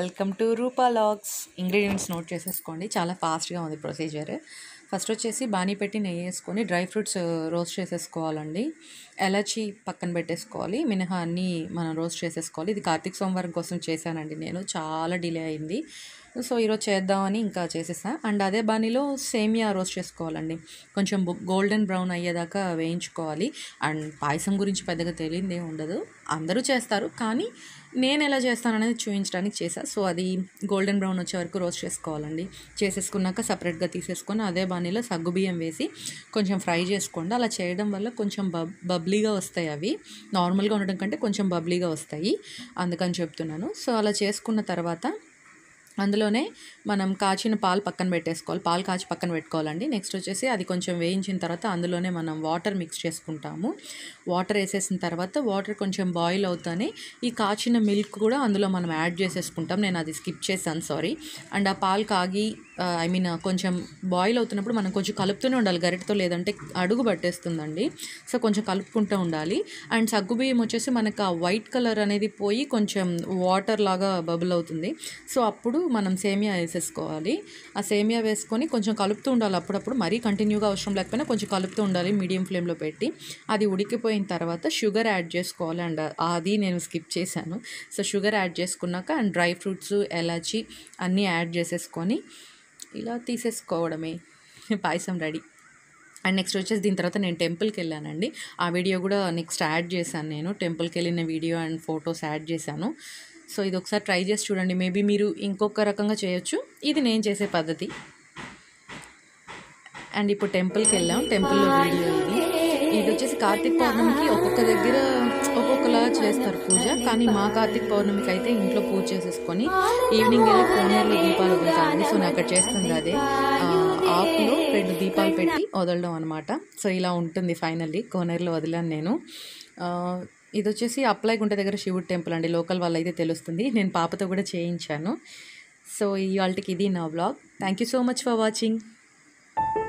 welcome to Rupa vlogs ingredients note చేసేసుకోండి చాలా ఫాస్ట్గా ఉంది ప్రొసీజర్ ఫస్ట్ వచ్చేసి బాణీ పెట్టి నెయ్యి వేసుకొని డ్రై ఫ్రూట్స్ రోస్ట్ చేసేసుకోవాలండి ఎలాచి పక్కన పెట్టేసుకోవాలి మినహా అన్నీ మనం రోస్ట్ చేసేసుకోవాలి ఇది కార్తీక సోమవారం కోసం చేశానండి నేను చాలా డిలే అయింది సో ఈరోజు చేద్దామని ఇంకా చేసేసా అండ్ అదే బాణీలో సేమియా రోస్ట్ చేసుకోవాలండి కొంచెం గోల్డెన్ బ్రౌన్ అయ్యేదాకా వేయించుకోవాలి అండ్ పాయసం గురించి పెద్దగా తెలియదే ఉండదు అందరూ చేస్తారు కానీ నేను ఎలా చేస్తాను అనేది చూపించడానికి చేసా సో అది గోల్డెన్ బ్రౌన్ వచ్చే వరకు రోస్ట్ చేసుకోవాలండి చేసేసుకున్నాక సపరేట్గా తీసేసుకొని అదే బాణీలో సగ్గుబియ్యం వేసి కొంచెం ఫ్రై చేసుకోండి అలా చేయడం వల్ల కొంచెం బబ్ బబ్లీగా వస్తాయి అవి నార్మల్గా ఉండడం కంటే కొంచెం బబ్లీగా వస్తాయి అందుకని చెప్తున్నాను సో అలా చేసుకున్న తర్వాత అందులోనే మనం కాచిన పాలు పక్కన పెట్టేసుకోవాలి పాలు కాచి పక్కన పెట్టుకోవాలండి నెక్స్ట్ వచ్చేసి అది కొంచెం వేయించిన తర్వాత అందులోనే మనం వాటర్ మిక్స్ చేసుకుంటాము వాటర్ వేసేసిన తర్వాత వాటర్ కొంచెం బాయిల్ అవుతానే ఈ కాచిన మిల్క్ కూడా అందులో మనం యాడ్ చేసేసుకుంటాం నేను అది స్కిప్ చేశాను సారీ అండ్ ఆ పాలు కాగి ఐ మీన్ కొంచెం బాయిల్ అవుతున్నప్పుడు మనం కొంచెం కలుపుతూనే ఉండాలి గరిటతో లేదంటే అడుగు పట్టేస్తుందండి సో కొంచెం కలుపుకుంటూ ఉండాలి అండ్ సగ్గుబియ్యం వచ్చేసి మనకు ఆ వైట్ కలర్ అనేది పోయి కొంచెం వాటర్ లాగా బబుల్ అవుతుంది సో అప్పుడు మనం సేమియా వేసేసుకోవాలి ఆ సేమియా వేసుకొని కొంచెం కలుపుతూ ఉండాలి అప్పుడప్పుడు మరీ కంటిన్యూగా అవసరం లేకపోయినా కొంచెం కలుపుతూ ఉండాలి మీడియం ఫ్లేమ్లో పెట్టి అది ఉడికిపోయిన తర్వాత షుగర్ యాడ్ చేసుకోవాలి అండ్ అది నేను స్కిప్ చేశాను సో షుగర్ యాడ్ చేసుకున్నాక అండ్ డ్రై ఫ్రూట్స్ ఎలాచి అన్నీ యాడ్ చేసేసుకొని ఇలా తీసేసుకోవడమే పాయసం రెడీ అండ్ నెక్స్ట్ వచ్చేసి దీని తర్వాత నేను టెంపుల్కి వెళ్ళానండి ఆ వీడియో కూడా నెక్స్ట్ యాడ్ చేశాను నేను టెంపుల్కి వెళ్ళిన వీడియో అండ్ ఫొటోస్ యాడ్ చేశాను సో ఇది ఒకసారి ట్రై చేసి చూడండి మేబీ మీరు ఇంకొక రకంగా చేయొచ్చు ఇది నేను చేసే పద్ధతి అండ్ ఇప్పుడు టెంపుల్కి వెళ్ళాం టెంపుల్లో వీడియో ఇది ఇది వచ్చేసి కార్తీక పౌర్ణమికి ఒక్కొక్క దగ్గర ఒక్కొక్కలా చేస్తారు పూజ కానీ మా కార్తీక పౌర్ణమికి అయితే ఇంట్లో పూజ చేసేసుకొని ఈవినింగ్ వెళ్ళి కోనేరులో దీపాలు వదులుతామండి సో నేను అక్కడ చేస్తుంది అదే ఆకులో రెండు దీపాలు పెట్టి వదలడం అనమాట సో ఇలా ఉంటుంది ఫైనల్లీ కోనేరులో వదిలాను నేను ఇది వచ్చేసి అప్లై గుంట దగ్గర శివుడు టెంపుల్ అండి లోకల్ వాళ్ళైతే తెలుస్తుంది నేను పాపతో కూడా చేయించాను సో ఇవాళకి ఇది నా blog thank you so much for watching